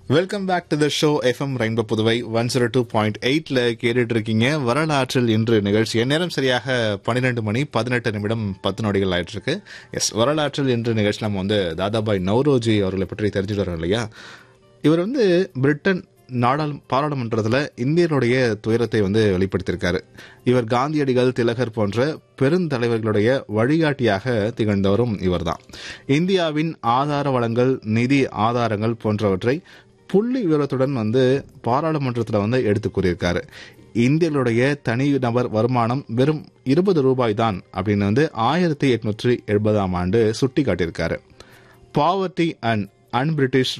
welcome back to the show FM rainbow Puduvai one zero two point எயிட்ல கேட்டுட்டு இருக்கீங்க வரலாற்றில் இன்று நிகழ்ச்சி நேரம் சரியாக பன்னிரெண்டு மணி பதினெட்டு நிமிடம் பத்து நொடிகள் ஆயிட்டு இருக்கு எஸ் வரலாற்றில் இன்று நிகழ்ச்சி நம்ம வந்து தாதாபாய் நவ்ரோஜி அவர்களை பற்றி தெரிஞ்சுட்டு வரோம் இல்லையா இவர் வந்து பிரிட்டன் நாடாளு பாராளுமன்றத்தில் இந்தியருடைய துயரத்தை வந்து வெளிப்படுத்தியிருக்காரு இவர் காந்தியடிகள் திலகர் போன்ற பெருந்தலைவர்களுடைய வழிகாட்டியாக திகழ்ந்தவரும் இவர்தான் இந்தியாவின் ஆதார வளங்கள் நிதி ஆதாரங்கள் போன்றவற்றை புள்ளி விவரத்துடன் வந்து பாராளுமன்றத்தில் வந்து எடுத்து கூறியிருக்காரு இந்தியர்களுடைய தனி நபர் வருமானம் வெறும் இருபது ரூபாய் தான் அப்படின்னு வந்து ஆயிரத்தி எட்நூற்றி எழுபதாம் ஆண்டு சுட்டி காட்டியிருக்காரு பாவர்ட்டி அண்ட் அன்பிரிட்டிஷ்